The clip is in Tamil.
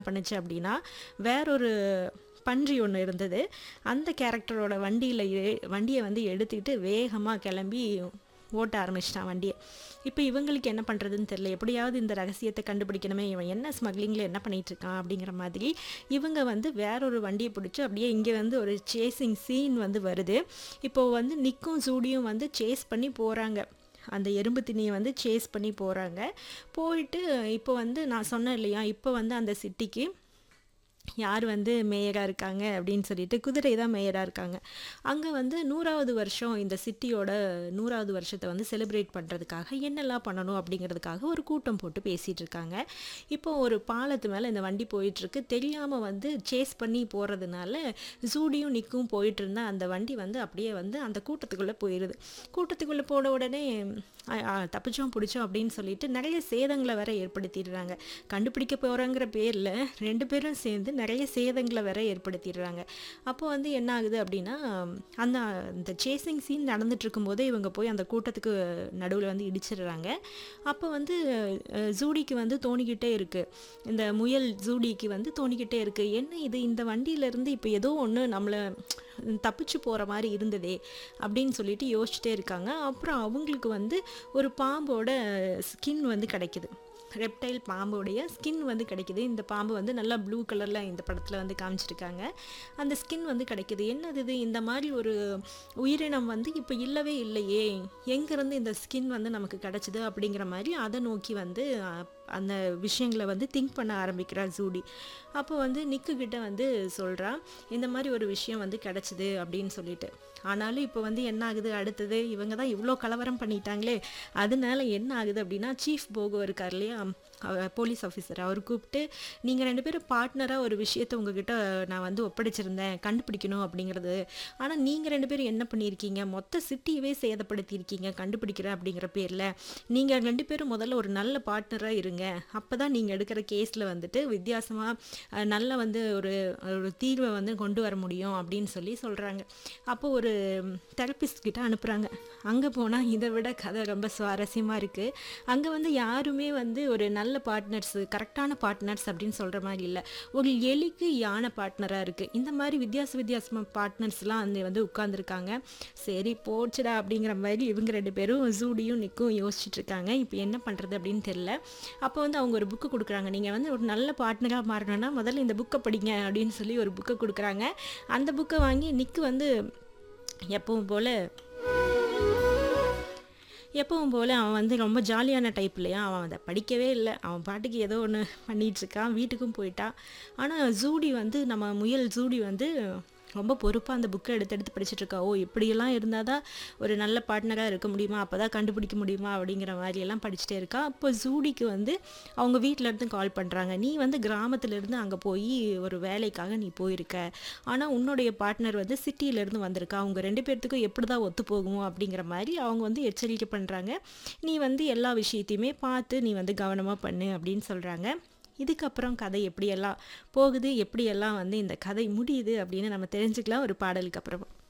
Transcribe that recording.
பண்ணுச்சு அப்படின்னா வேறொரு பன்றி ஒன்று இருந்தது அந்த கேரக்டரோட வண்டியில் வண்டியை வந்து எடுத்துக்கிட்டு வேகமாக கிளம்பி ஓட்ட ஆரம்பிச்சிட்டான் வண்டியை இப்போ இவங்களுக்கு என்ன பண்ணுறதுன்னு தெரியல எப்படியாவது இந்த ரகசியத்தை கண்டுபிடிக்கணுமே இவன் என்ன ஸ்மக்லிங்கில் என்ன பண்ணிட்டு இருக்கான் அப்படிங்கிற மாதிரி இவங்க வந்து வேறொரு வண்டியை பிடிச்சி அப்படியே இங்கே வந்து ஒரு சேசிங் சீன் வந்து வருது இப்போ வந்து நிக்கும் ஜூடியும் வந்து சேஸ் பண்ணி போகிறாங்க அந்த எறும்பு திணியை வந்து சேஸ் பண்ணி போகிறாங்க போயிட்டு இப்போ வந்து நான் சொன்னேன் இல்லையா இப்போ வந்து அந்த சிட்டிக்கு யார் வந்து மேயராக இருக்காங்க அப்படின்னு சொல்லிட்டு குதிரை தான் மேயராக இருக்காங்க அங்கே வந்து நூறாவது வருஷம் இந்த சிட்டியோட நூறாவது வருஷத்தை வந்து செலிப்ரேட் பண்ணுறதுக்காக என்னெல்லாம் பண்ணணும் அப்படிங்கிறதுக்காக ஒரு கூட்டம் போட்டு பேசிகிட்டு இருக்காங்க இப்போ ஒரு பாலத்து மேலே இந்த வண்டி போயிட்டுருக்கு தெரியாமல் வந்து சேஸ் பண்ணி போகிறதுனால ஜூடியும் நிற்கும் போயிட்டு இருந்தா அந்த வண்டி வந்து அப்படியே வந்து அந்த கூட்டத்துக்குள்ளே போயிடுது கூட்டத்துக்குள்ளே போன உடனே அ, அ, தப்பிச்சோம் பிடிச்சோம் அப்படின்னு சொல்லிட்டு நிறைய சேதங்களை வேற ஏற்படுத்திடுறாங்க கண்டுபிடிக்க போகிறோங்கிற பேரில் ரெண்டு பேரும் சேர்ந்து நிறைய சேதங்களை வேற ஏற்படுத்திடுறாங்க அப்போ வந்து என்ன ஆகுது அப்படின்னா அந்த அந்த சேசிங் சீன் நடந்துட்டு இருக்கும்போதே இவங்க போய் அந்த கூட்டத்துக்கு நடுவில் வந்து இடிச்சிடுறாங்க அப்போ வந்து அஹ், ஜூடிக்கு வந்து தோணிக்கிட்டே இருக்கு இந்த முயல் ஜூடிக்கு வந்து தோணிக்கிட்டே இருக்கு என்ன இது இந்த வண்டியிலேருந்து இப்போ ஏதோ ஒன்று நம்மளை தப்பிச்சு போகிற மாதிரி இருந்ததே அப்படின்னு சொல்லிட்டு யோசிச்சுட்டே இருக்காங்க அப்புறம் அவங்களுக்கு வந்து ஒரு பாம்போட ஸ்கின் வந்து கிடைக்குது ரெப்டைல் பாம்போடைய ஸ்கின் வந்து கிடைக்குது இந்த பாம்பு வந்து நல்லா ப்ளூ கலரில் இந்த படத்தில் வந்து காமிச்சிருக்காங்க அந்த ஸ்கின் வந்து கிடைக்குது என்னது இது இந்த மாதிரி ஒரு உயிரினம் வந்து இப்போ இல்லவே இல்லையே எங்கேருந்து இந்த ஸ்கின் வந்து நமக்கு கிடைச்சிது அப்படிங்கிற மாதிரி அதை நோக்கி வந்து அஹ், அந்த விஷயங்களை வந்து திங்க் பண்ண ஆரம்பிக்கிறா ஜூடி அப்போ வந்து நிக்கு கிட்ட வந்து சொல்கிறா இந்த மாதிரி ஒரு விஷயம் வந்து கிடச்சிது அப்படின்னு சொல்லிட்டு ஆனாலும் இப்போ வந்து என்ன ஆகுது அடுத்தது இவங்க தான் இவ்வளோ கலவரம் பண்ணிட்டாங்களே அதனால என்ன ஆகுது அப்படின்னா சீஃப் போகோ இருக்கார் இல்லையா போலீஸ் ஆஃபீஸர் அவர் கூப்பிட்டு நீங்கள் ரெண்டு பேரும் பார்ட்னராக ஒரு விஷயத்தை உங்ககிட்ட நான் வந்து ஒப்படைச்சிருந்தேன் கண்டுபிடிக்கணும் அப்படிங்கிறது ஆனால் நீங்கள் ரெண்டு பேரும் என்ன பண்ணியிருக்கீங்க மொத்த சிட்டியவே சேதப்படுத்தியிருக்கீங்க கண்டுபிடிக்கிறேன் அப்படிங்கிற பேரில் நீங்கள் ரெண்டு பேரும் முதல்ல ஒரு நல்ல பார்ட்னராக இருங்க அப்போ தான் நீங்கள் எடுக்கிற கேஸில் வந்துட்டு வித்தியாசமாக நல்ல வந்து ஒரு ஒரு தீர்வை வந்து கொண்டு வர முடியும் அப்படின்னு சொல்லி சொல்கிறாங்க அப்போ ஒரு தெரப்பிஸ்ட் கிட்ட அனுப்புகிறாங்க அங்கே போனால் இதை விட கதை ரொம்ப சுவாரஸ்யமாக இருக்குது அங்கே வந்து யாருமே வந்து ஒரு நல்ல பார்ட்னர்ஸ் கரெக்டான பார்ட்னர்ஸ் அப்படின்னு சொல்கிற மாதிரி இல்லை ஒரு எலிக்கு யானை பார்ட்னராக இருக்குது இந்த மாதிரி வித்தியாச வித்தியாசமாக பார்ட்னர்ஸ்லாம் வந்து வந்து உட்காந்துருக்காங்க சரி போச்சுடா அப்படிங்கிற மாதிரி இவங்க ரெண்டு பேரும் ஜூடியும் நிற்கும் யோசிச்சுட்டு இருக்காங்க இப்போ என்ன பண்ணுறது அப்படின்னு தெரில அப்போ வந்து அவங்க ஒரு புக்கு கொடுக்குறாங்க நீங்கள் வந்து ஒரு நல்ல பார்ட்னராக மாறணும்னா முதல்ல இந்த புக்கை படிங்க அப்படின்னு சொல்லி ஒரு புக்கை கொடுக்குறாங்க அந்த புக்கை வாங்கி நிக்கு வந்து எப்பவும் போல் எப்பவும் போல் அவன் வந்து ரொம்ப ஜாலியான டைப் இல்லையா அவன் அதை படிக்கவே இல்லை அவன் பாட்டுக்கு ஏதோ ஒன்று பண்ணிட்டு இருக்கான் வீட்டுக்கும் போயிட்டான் ஆனால் ஜூடி வந்து நம்ம முயல் ஜூடி வந்து ரொம்ப பொறுப்பாக அந்த புக்கை எடுத்து எடுத்து படிச்சுட்டு இருக்கா ஓ இப்படியெல்லாம் இருந்தால் தான் ஒரு நல்ல பார்ட்னராக இருக்க முடியுமா அப்போ தான் கண்டுபிடிக்க முடியுமா அப்படிங்கிற மாதிரியெல்லாம் படிச்சுட்டே இருக்கா அப்போ ஜூடிக்கு வந்து அவங்க வீட்ல இருந்து கால் பண்ணுறாங்க நீ வந்து கிராமத்துலேருந்து அங்கே போய் ஒரு வேலைக்காக நீ போயிருக்க ஆனால் உன்னுடைய பார்ட்னர் வந்து சிட்டியிலேருந்து வந்திருக்கா அவங்க ரெண்டு பேர்த்துக்கும் எப்படி தான் ஒத்து போகும் அப்படிங்கிற மாதிரி அவங்க வந்து எச்சரிக்கை பண்ணுறாங்க நீ வந்து எல்லா விஷயத்தையுமே பார்த்து நீ வந்து கவனமாக பண்ணு அப்படின்னு சொல்கிறாங்க இதுக்கப்புறம் கதை எப்படியெல்லாம் போகுது எப்படியெல்லாம் வந்து இந்த கதை முடியுது அப்படின்னு நம்ம தெரிஞ்சுக்கலாம் ஒரு பாடலுக்கு அப்புறம்